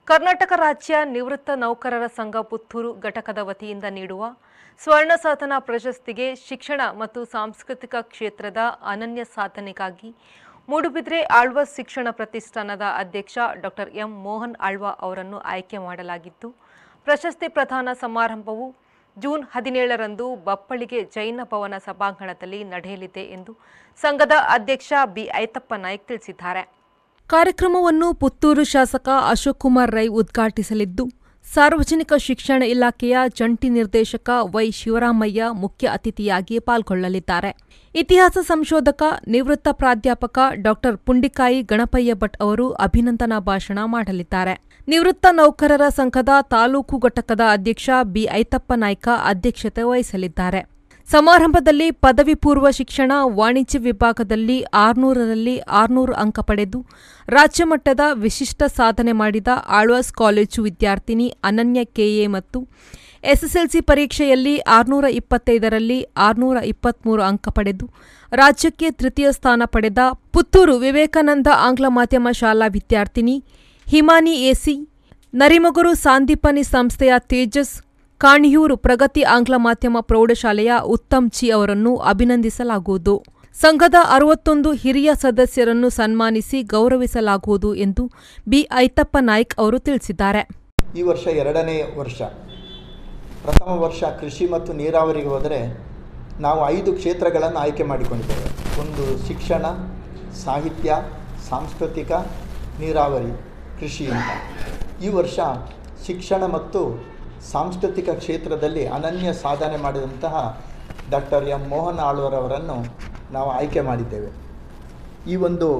ಕರ್ನಾಟಕ ರಾಜ್ಯ ನಿವೃತ್ತ ನೌಕರರ ಸಂಘ ಪುತ್ತೂರು ಘಟಕದ ವತಿಯಿಂದ ನೀಡುವ ಸ್ವರ್ಣ ಸಾಧನ ಪ್ರಶಸ್ತಿಗೆ ಶಿಕ್ಷಣ ಮತ್ತು ಸಾಂಸ್ಕೃತಿಕ ಕ್ಷೇತ್ರದ ಅನನ್ಯ ಸಾಧನೆಗಾಗಿ ಮೂಡುಬಿದ್ರೆ ಆಳ್ವ ಶಿಕ್ಷಣ ಪ್ರತಿಷ್ಠಾನದ ಅಧ್ಯಕ್ಷ ಡಾಕ್ಟರ್ ಎಂ ಮೋಹನ್ ಆಳ್ವ ಅವರನ್ನು ಆಯ್ಕೆ ಮಾಡಲಾಗಿದ್ದು ಪ್ರಶಸ್ತಿ ಪ್ರದಾನ ಸಮಾರಂಭವು ಜೂನ್ ಹದಿನೇಳರಂದು ಬಪ್ಪಳಿಗೆ ಜೈನ ಭವನ ಸಭಾಂಗಣದಲ್ಲಿ ನಡೆಯಲಿದೆ ಎಂದು ಸಂಘದ ಅಧ್ಯಕ್ಷ ಬಿ ಐತಪ್ಪ ನಾಯ್ಕ್ ತಿಳಿಸಿದ್ದಾರೆ ಕಾರ್ಯಕ್ರಮವನ್ನು ಪುತ್ತೂರು ಶಾಸಕ ಅಶೋಕ್ ಕುಮಾರ್ ರೈ ಉದ್ಘಾಟಿಸಲಿದ್ದು ಸಾರ್ವಜನಿಕ ಶಿಕ್ಷಣ ಇಲಾಖೆಯ ಜಂಟಿ ನಿರ್ದೇಶಕ ವೈ ಶಿವರಾಮಯ್ಯ ಮುಖ್ಯ ಅತಿಥಿಯಾಗಿ ಪಾಲ್ಗೊಳ್ಳಲಿದ್ದಾರೆ ಇತಿಹಾಸ ಸಂಶೋಧಕ ನಿವೃತ್ತ ಪ್ರಾಧ್ಯಾಪಕ ಡಾಕ್ಟರ್ ಪುಂಡಿಕಾಯಿ ಗಣಪಯ್ಯ ಭಟ್ ಅವರು ಅಭಿನಂದನಾ ಭಾಷಣ ಮಾಡಲಿದ್ದಾರೆ ನಿವೃತ್ತ ನೌಕರರ ಸಂಘದ ತಾಲೂಕು ಘಟಕದ ಅಧ್ಯಕ್ಷ ಬಿ ಐತಪ್ಪ ನಾಯ್ಕ ಅಧ್ಯಕ್ಷತೆ ವಹಿಸಲಿದ್ದಾರೆ ಸಮಾರಂಭದಲ್ಲಿ ಪದವಿ ಪೂರ್ವ ಶಿಕ್ಷಣ ವಾಣಿಜ್ಯ ವಿಭಾಗದಲ್ಲಿ ಆರ್ನೂರರಲ್ಲಿ ಆರ್ನೂರು ಅಂಕ ಪಡೆದು ರಾಜ್ಯ ಮಟ್ಟದ ವಿಶಿಷ್ಟ ಸಾಧನೆ ಮಾಡಿದ ಆಳ್ವಾಸ್ ಕಾಲೇಜು ವಿದ್ಯಾರ್ಥಿನಿ ಅನನ್ಯ ಕೆಎ ಮತ್ತು ಎಸ್ಎಸ್ಎಲ್ಸಿ ಪರೀಕ್ಷೆಯಲ್ಲಿ ಆರ್ನೂರ ಇಪ್ಪತ್ತೈದರಲ್ಲಿ ಆರ್ನೂರ ಇಪ್ಪತ್ಮೂರು ಅಂಕ ಪಡೆದು ರಾಜ್ಯಕ್ಕೆ ತೃತೀಯ ಸ್ಥಾನ ಪಡೆದ ಪುತ್ತೂರು ವಿವೇಕಾನಂದ ಆಂಗ್ಲ ಮಾಧ್ಯಮ ಶಾಲಾ ವಿದ್ಯಾರ್ಥಿನಿ ಹಿಮಾನಿ ಎಸಿ ನರಿಮೊಗರು ಸಾಂದೀಪನಿ ಸಂಸ್ಥೆಯ ತೇಜಸ್ ಕಾಣಿಯೂರು ಪ್ರಗತಿ ಆಂಗ್ಲ ಮಾಧ್ಯಮ ಪ್ರೌಢಶಾಲೆಯ ಉತ್ತಮ್ ಜಿ ಅವರನ್ನು ಅಭಿನಂದಿಸಲಾಗುವುದು ಸಂಘದ ಅರವತ್ತೊಂದು ಹಿರಿಯ ಸದಸ್ಯರನ್ನು ಸನ್ಮಾನಿಸಿ ಗೌರವಿಸಲಾಗುವುದು ಎಂದು ಬಿ ಐತಪ್ಪ ನಾಯ್ಕ್ ಅವರು ತಿಳಿಸಿದ್ದಾರೆ ಈ ವರ್ಷ ಎರಡನೇ ವರ್ಷ ಪ್ರಥಮ ವರ್ಷ ಕೃಷಿ ಮತ್ತು ನೀರಾವರಿಗೆ ಹೋದರೆ ನಾವು ಐದು ಕ್ಷೇತ್ರಗಳನ್ನು ಆಯ್ಕೆ ಮಾಡಿಕೊಂಡಿದ್ದೇವೆ ಒಂದು ಶಿಕ್ಷಣ ಸಾಹಿತ್ಯ ಸಾಂಸ್ಕೃತಿಕ ನೀರಾವರಿ ಕೃಷಿ ಅಂತ ಈ ವರ್ಷ ಶಿಕ್ಷಣ ಮತ್ತು ಸಾಂಸ್ಕೃತಿಕ ಕ್ಷೇತ್ರದಲ್ಲಿ ಅನನ್ಯ ಸಾಧನೆ ಮಾಡಿದಂತಹ ಡಾಕ್ಟರ್ ಎಂ ಮೋಹನ್ ಆಳ್ವರವರನ್ನು ನಾವು ಆಯ್ಕೆ ಮಾಡಿದ್ದೇವೆ ಈ ಒಂದು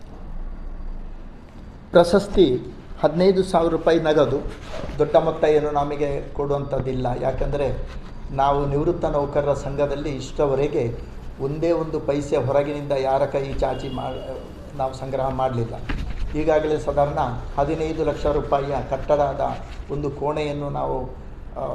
ಪ್ರಶಸ್ತಿ ಹದಿನೈದು ಸಾವಿರ ರೂಪಾಯಿ ನಗದು ದೊಡ್ಡ ಮೊತ್ತ ಏನು ನಮಗೆ ಕೊಡುವಂಥದ್ದಿಲ್ಲ ಯಾಕಂದರೆ ನಾವು ನಿವೃತ್ತ ನೌಕರರ ಸಂಘದಲ್ಲಿ ಇಷ್ಟವರೆಗೆ ಒಂದೇ ಒಂದು ಪೈಸೆ ಹೊರಗಿನಿಂದ ಯಾರ ಕೈ ಚಾಚಿ ಮಾ ನಾವು ಸಂಗ್ರಹ ಮಾಡಲಿಲ್ಲ ಈಗಾಗಲೇ ಸಾಧಾರಣ ಹದಿನೈದು ಲಕ್ಷ ರೂಪಾಯಿಯ ಕಟ್ಟಡದ ಒಂದು ಕೋಣೆಯನ್ನು ನಾವು ಆ,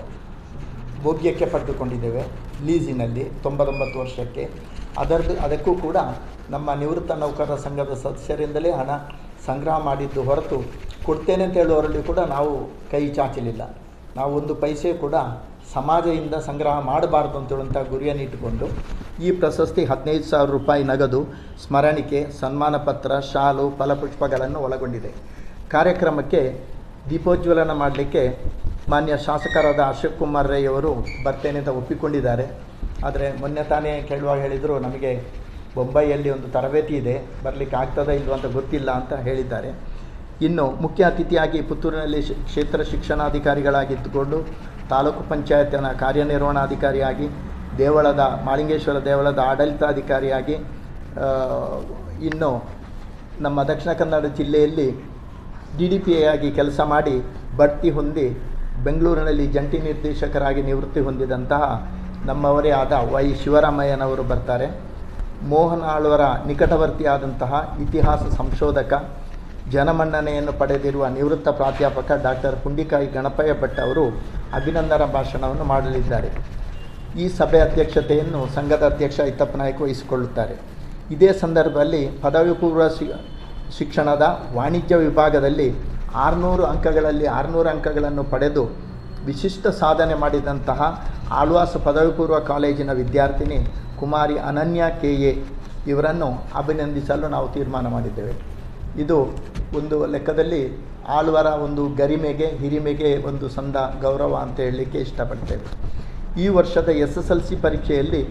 ಭೋಗ್ಯಕ್ಕೆ ಪಡೆದುಕೊಂಡಿದ್ದೇವೆ ಲೀಸಿನಲ್ಲಿ ತೊಂಬತ್ತೊಂಬತ್ತು ವರ್ಷಕ್ಕೆ ಅದರದ್ದು ಅದಕ್ಕೂ ಕೂಡ ನಮ್ಮ ನಿವೃತ್ತ ನೌಕರರ ಸಂಘದ ಸದಸ್ಯರಿಂದಲೇ ಹಣ ಸಂಗ್ರಹ ಮಾಡಿದ್ದು ಹೊರತು ಕೊಡ್ತೇನೆ ಅಂತ ಹೇಳುವವರಲ್ಲಿ ಕೂಡ ನಾವು ಕೈ ಚಾಚಲಿಲ್ಲ ನಾವು ಒಂದು ಪೈಸೆ ಕೂಡ ಸಮಾಜದಿಂದ ಸಂಗ್ರಹ ಮಾಡಬಾರ್ದು ಅಂತ ಹೇಳುವಂಥ ಗುರಿಯನ್ನು ಇಟ್ಟುಕೊಂಡು ಈ ಪ್ರಶಸ್ತಿ ಹದಿನೈದು ಸಾವಿರ ರೂಪಾಯಿ ನಗದು ಸ್ಮರಣಿಕೆ ಸನ್ಮಾನ ಪತ್ರ ಶಾಲು ಫಲಪುಷ್ಪಗಳನ್ನು ಒಳಗೊಂಡಿದೆ ಕಾರ್ಯಕ್ರಮಕ್ಕೆ ದೀಪೋಜ್ವಲನ ಮಾಡಲಿಕ್ಕೆ ಮಾನ್ಯ ಶಾಸಕರಾದ ಅಶೋಕ್ ಕುಮಾರ್ ರೈ ಅವರು ಬರ್ತೇನೆ ಅಂತ ಒಪ್ಪಿಕೊಂಡಿದ್ದಾರೆ ಆದರೆ ಮೊನ್ನೆ ತಾನೇ ಕೇಳುವಾಗ ಹೇಳಿದರು ನಮಗೆ ಬೊಂಬೈಯಲ್ಲಿ ಒಂದು ತರಬೇತಿ ಇದೆ ಬರಲಿಕ್ಕೆ ಆಗ್ತದಾ ಇಲ್ವೋ ಅಂತ ಗೊತ್ತಿಲ್ಲ ಅಂತ ಹೇಳಿದ್ದಾರೆ ಇನ್ನು ಮುಖ್ಯ ಅತಿಥಿಯಾಗಿ ಪುತ್ತೂರಿನಲ್ಲಿ ಶಿ- ಕ್ಷೇತ್ರ ಶಿಕ್ಷಣಾಧಿಕಾರಿಗಳಾಗಿದ್ದುಕೊಂಡು ತಾಲೂಕು ಪಂಚಾಯತಿನ ಕಾರ್ಯನಿರ್ವಹಣಾಧಿಕಾರಿಯಾಗಿ ದೇವಳದ ಮಾಳಿಂಗೇಶ್ವರ ದೇವಳದ ಆಡಳಿತಾಧಿಕಾರಿಯಾಗಿ ಆ, ಇನ್ನು ನಮ್ಮ ದಕ್ಷಿಣ ಕನ್ನಡ ಜಿಲ್ಲೆಯಲ್ಲಿ ಡಿ ಡಿ ಪಿ ಆಗಿ ಕೆಲಸ ಮಾಡಿ ಬಡ್ತಿ ಹೊಂದಿ ಬೆಂಗಳೂರಿನಲ್ಲಿ ಜಂಟಿ ನಿರ್ದೇಶಕರಾಗಿ ನಿವೃತ್ತಿ ಹೊಂದಿದಂತಹ ನಮ್ಮವರೇ ಆದ ವೈ ಶಿವರಾಮಯ್ಯನವರು ಬರ್ತಾರೆ ಮೋಹನ್ ಆಳ್ವರ ನಿಕಟವರ್ತಿಯಾದಂತಹ ಇತಿಹಾಸ ಸಂಶೋಧಕ ಜನಮನ್ನಣೆಯನ್ನು ಪಡೆದಿರುವ ನಿವೃತ್ತ ಪ್ರಾಧ್ಯಾಪಕ ಡಾಕ್ಟರ್ ಪುಂಡಿಕಾಯಿ ಗಣಪಯ್ಯ ಭಟ್ ಅವರು ಅಭಿನಂದನಾ ಭಾಷಣವನ್ನು ಮಾಡಲಿದ್ದಾರೆ ಈ ಸಭೆ ಅಧ್ಯಕ್ಷತೆಯನ್ನು ಸಂಘದ ಅಧ್ಯಕ್ಷ ಇತ್ತಪ್ಪ ನಾಯಕ್ ವಹಿಸಿಕೊಳ್ಳುತ್ತಾರೆ ಇದೇ ಸಂದರ್ಭದಲ್ಲಿ ಪದವಿ ಪೂರ್ವ ಶಿ- ಶಿಕ್ಷಣದ ವಾಣಿಜ್ಯ ವಿಭಾಗದಲ್ಲಿ ಆರುನೂರು ಅಂಕಗಳಲ್ಲಿ ಆರುನೂರು ಅಂಕಗಳನ್ನು ಪಡೆದು ವಿಶಿಷ್ಟ ಸಾಧನೆ ಮಾಡಿದಂತಹ ಆಳ್ವಾಸ ಪದವಿ ಪೂರ್ವ ಕಾಲೇಜಿನ ವಿದ್ಯಾರ್ಥಿನಿ ಕುಮಾರಿ ಅನನ್ಯ ಕೆ ಎ ಇವರನ್ನು ಅಭಿನಂದಿಸಲು ನಾವು ತೀರ್ಮಾನ ಮಾಡಿದ್ದೇವೆ ಇದು ಒಂದು ಲೆಕ್ಕದಲ್ಲಿ ಆಳ್ವರ ಒಂದು ಗರಿಮೆಗೆ ಹಿರಿಮೆಗೆ ಒಂದು ಸಂದ ಗೌರವ ಅಂತ ಹೇಳಲಿಕ್ಕೆ ಇಷ್ಟಪಡ್ತೇವೆ ಈ ವರ್ಷದ ಎಸ್ ಎಸ್ ಎಲ್ ಸಿ ಪರೀಕ್ಷೆಯಲ್ಲಿ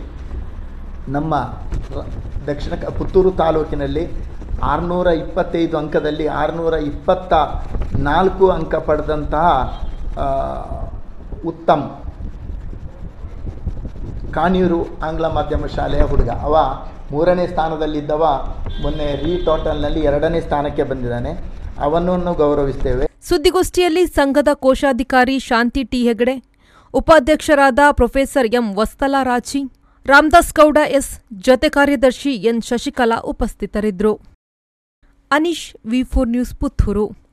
ನಮ್ಮ ರ- ದಕ್ಷಿಣ ಕ- ಪುತ್ತೂರು ತಾಲೂಕಿನಲ್ಲಿ ಆರುನೂರ ಇಪ್ಪತ್ತೈದು ಅಂಕದಲ್ಲಿ ಆರುನೂರ ಇಪ್ಪತ್ತ ನಾಲ್ಕು ಅಂಕ ಪಡೆದಂತಹ ಆ, ಉತ್ತಮ್ ಕಾಣಿಯೂರು ಆಂಗ್ಲ ಮಾಧ್ಯಮ ಶಾಲೆಯ ಹುಡುಗ ಅವ ಮೂರನೇ ಸ್ಥಾನದಲ್ಲಿದ್ದವ ಮೊನ್ನೆ ರೀ ಟೋಟಲ್ನಲ್ಲಿ ಎರಡನೇ ಸ್ಥಾನಕ್ಕೆ ಬಂದಿದ್ದಾನೆ ಅವನನ್ನು ಗೌರವಿಸ್ತೇವೆ ಸುದ್ದಿಗೋಷ್ಠಿಯಲ್ಲಿ ಸಂಘದ ಕೋಶಾಧಿಕಾರಿ ಶಾಂತಿ ಟಿ ಹೆಗಡೆ ಉಪಾಧ್ಯಕ್ಷರಾದ ಪ್ರೊಫೆಸರ್ ಎಂ ವಸ್ತಲಾ ರಾಜಿ ರಾಮದಾಸ್ ಗೌಡ ಎಸ್ ಜೊತೆ ಕಾರ್ಯದರ್ಶಿ ಎನ್ ಶಶಿಕಲಾ ಉಪಸ್ಥಿತರಿದ್ದರು Anish V four news Puttur